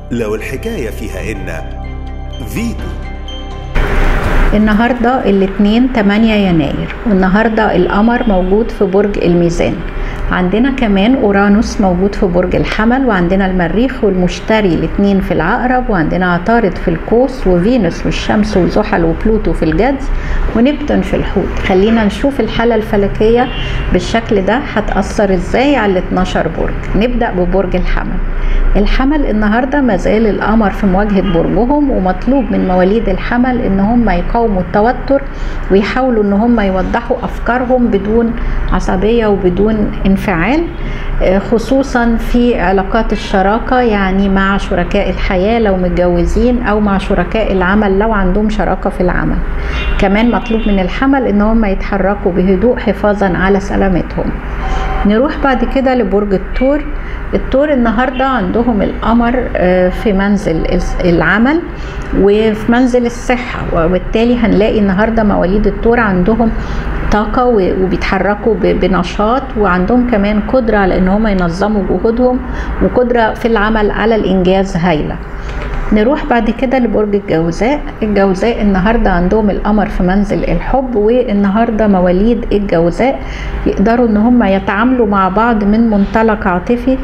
لو الحكاية فيها إن فيتو النهارده الاثنين 8 يناير والنهارده القمر موجود في برج الميزان عندنا كمان اورانوس موجود في برج الحمل وعندنا المريخ والمشتري الاثنين في العقرب وعندنا عطارد في القوس وفينوس والشمس وزحل وبلوتو في الجدي ونبتون في الحوت خلينا نشوف الحالة الفلكية بالشكل ده هتأثر ازاي على ال 12 برج نبدأ ببرج الحمل الحمل النهارده مازال القمر في مواجهه برجهم ومطلوب من مواليد الحمل ان هم يقاوموا التوتر ويحاولوا ان هم يوضحوا افكارهم بدون عصبيه وبدون انفعال خصوصا في علاقات الشراكه يعني مع شركاء الحياه لو متجوزين او مع شركاء العمل لو عندهم شراكه في العمل كمان مطلوب من الحمل ان هم يتحركوا بهدوء حفاظا على سلامتهم نروح بعد كده لبرج الثور الثور النهارده عندهم القمر في منزل العمل وفي منزل الصحه وبالتالي هنلاقي النهارده مواليد الثور عندهم طاقه وبيتحركوا بنشاط وعندهم كمان قدره على ان هم ينظموا جهودهم وقدره في العمل على الانجاز هايله نروح بعد كده لبرج الجوزاء الجوزاء النهارده عندهم القمر في منزل الحب والنهارده مواليد الجوزاء يقدروا ان هم يتعاملوا مع بعض من منطلق عاطفي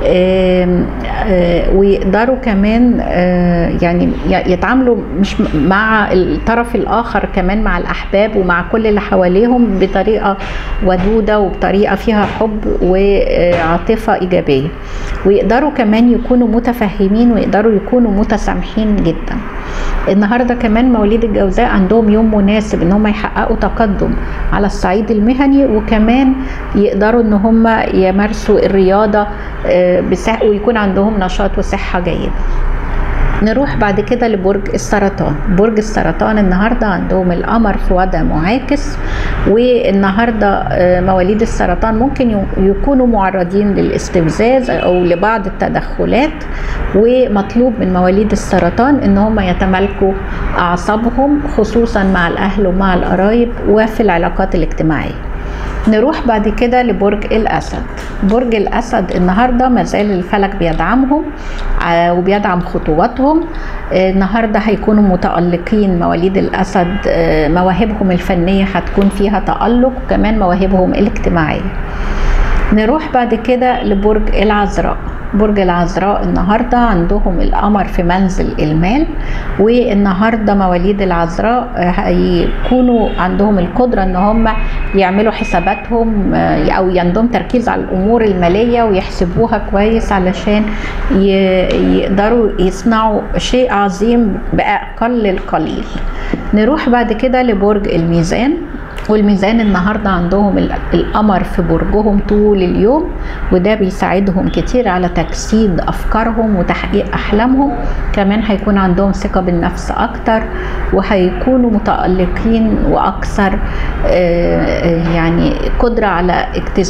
ويقدروا كمان يعني يتعاملوا مش مع الطرف الاخر كمان مع الاحباب ومع كل اللي حواليهم بطريقه ودوده وبطريقه فيها حب وعاطفه ايجابيه ويقدروا كمان يكونوا متفهمين ويقدروا يكونوا متسامحين جدا النهارده كمان مواليد الجوزاء عندهم يوم مناسب ان هم يحققوا تقدم على الصعيد المهني وكمان يقدروا ان هم يمارسوا الرياضه ويكون عندهم نشاط وصحه جيده نروح بعد كده لبرج السرطان برج السرطان النهارده عندهم القمر في وضع معاكس والنهارده مواليد السرطان ممكن يكونوا معرضين للاستفزاز او لبعض التدخلات ومطلوب من مواليد السرطان ان هم يتمالكوا اعصابهم خصوصا مع الاهل ومع القرايب وفي العلاقات الاجتماعيه نروح بعد كده لبرج الاسد برج الاسد النهارده مازال الفلك بيدعمهم وبيدعم خطواتهم النهارده هيكونوا متالقين مواليد الاسد مواهبهم الفنيه هتكون فيها تالق وكمان مواهبهم الاجتماعيه نروح بعد كده لبرج العذراء برج العذراء النهارده عندهم القمر في منزل المال والنهارده مواليد العذراء هيكونوا عندهم القدره ان هم يعملوا حساباتهم او عندهم تركيز على الامور الماليه ويحسبوها كويس علشان يقدروا يصنعوا شيء عظيم باقل القليل نروح بعد كده لبرج الميزان والميزان النهاردة عندهم القمر في برجهم طول اليوم وده بيساعدهم كتير على تجسيد أفكارهم وتحقيق أحلامهم كمان هيكون عندهم ثقة بالنفس أكتر وهيكونوا متألقين وأكثر يعني قدرة على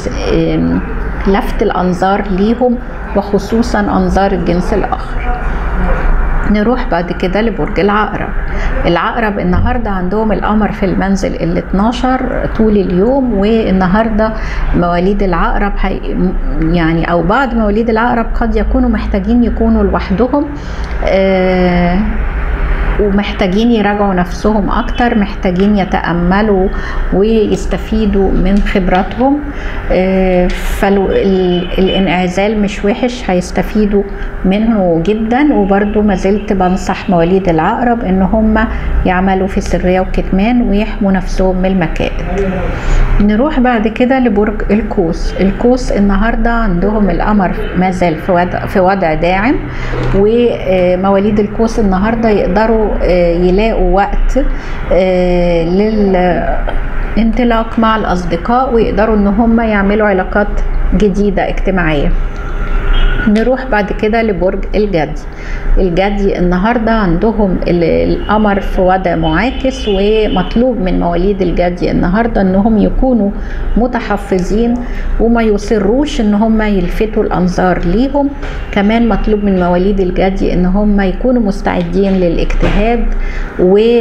لفت الأنظار ليهم وخصوصا أنظار الجنس الآخر نروح بعد كده لبرج العقرب العقرب النهاردة عندهم القمر في المنزل ال 12 طول اليوم والنهاردة مواليد العقرب هي يعني أو بعض مواليد العقرب قد يكونوا محتاجين يكونوا لوحدهم آه ومحتاجين يراجعوا نفسهم اكتر محتاجين يتاملوا ويستفيدوا من خبراتهم فالانعزال مش وحش هيستفيدوا منه جدا وبرده ما زلت بنصح مواليد العقرب ان هم يعملوا في سريه وكتمان ويحموا نفسهم من المكائد نروح بعد كده لبرج القوس القوس النهارده عندهم القمر ما زال في وضع في وضع داعم ومواليد القوس النهارده يقدروا يلاقوا وقت للانطلاق مع الاصدقاء ويقدروا ان هم يعملوا علاقات جديده اجتماعيه نروح بعد كده لبرج الجدي الجدي النهاردة عندهم القمر في وضع معاكس ومطلوب من مواليد الجدي النهاردة انهم يكونوا متحفظين وما يصروش ان هم يلفتوا الانظار ليهم كمان مطلوب من مواليد الجدي ان هم يكونوا مستعدين للاجتهاد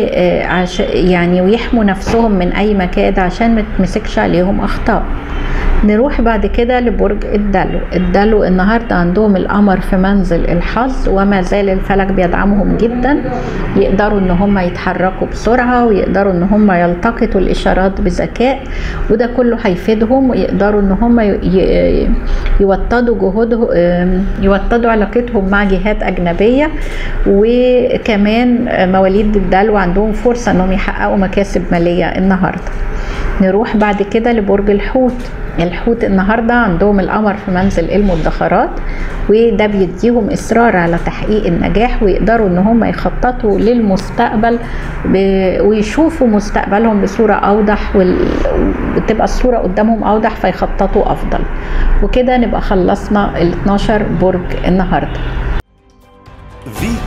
وعش يعني ويحموا نفسهم من اي مكائد عشان ما تمسكش عليهم اخطاء نروح بعد كده لبرج الدلو الدلو النهارده عندهم القمر في منزل الحظ وما زال الفلك بيدعمهم جدا يقدروا ان هم يتحركوا بسرعه ويقدروا ان هم يلتقطوا الاشارات بذكاء وده كله هيفيدهم ويقدروا ان هم يوطدوا جهودهم يوطدوا علاقتهم مع جهات اجنبيه وكمان مواليد الدلو عندهم فرصه انهم يحققوا مكاسب ماليه النهارده نروح بعد كده لبرج الحوت الحوت النهارده عندهم القمر في منزل المدخرات وده بيديهم اصرار على تحقيق النجاح ويقدروا ان هم يخططوا للمستقبل ويشوفوا مستقبلهم بصوره اوضح وتبقى الصوره قدامهم اوضح فيخططوا افضل وكده نبقى خلصنا ال 12 برج النهارده فيتو